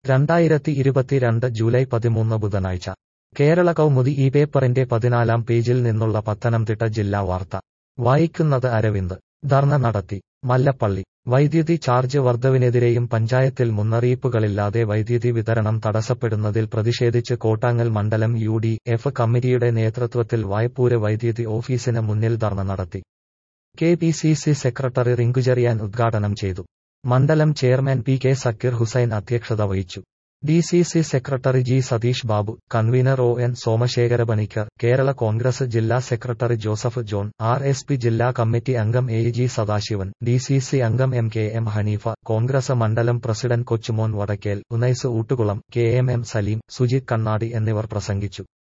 രണ്ടായിരത്തി ഇരുപത്തിരണ്ട് ജൂലൈ പതിമൂന്ന് ബുധനാഴ്ച കേരള കൗമുദി ഈ പേപ്പറിന്റെ പതിനാലാം പേജിൽ നിന്നുള്ള പത്തനംതിട്ട ജില്ലാ വാർത്ത വായിക്കുന്നത് അരവിന്ദ് ധർണ നടത്തി മല്ലപ്പള്ളി വൈദ്യുതി ചാർജ് വർധവിനെതിരെയും പഞ്ചായത്തിൽ മുന്നറിയിപ്പുകളില്ലാതെ വൈദ്യുതി വിതരണം തടസ്സപ്പെടുന്നതിൽ പ്രതിഷേധിച്ച് കോട്ടാങ്ങൽ മണ്ഡലം യു ഡി എഫ് കമ്മിറ്റിയുടെ നേതൃത്വത്തിൽ വായ്പൂര് വൈദ്യുതി ഓഫീസിന് മുന്നിൽ ധർണ നടത്തി K P C C secretary Rinku Cheriyan ഉദ്ഘാടനം ചെയ്തു മണ്ഡലം chairman P K Sakeer Hussain അധ്യക്ഷത വഹിച്ചു D C C secretary G Satheesh Babu convener O N Somasekhara Panicker Kerala Congress ജില്ലാ secretary Joseph John R S P ജില്ലാ കമ്മിറ്റി അംഗം A G Sadasivan D C C അംഗം M K M Haneefa Congress മണ്ഡലം president Kochumon Vadakkel Unais Oottukulam K M M Saleem Sujith Kannadi എന്നിവർ പ്രസംഗിച്ചു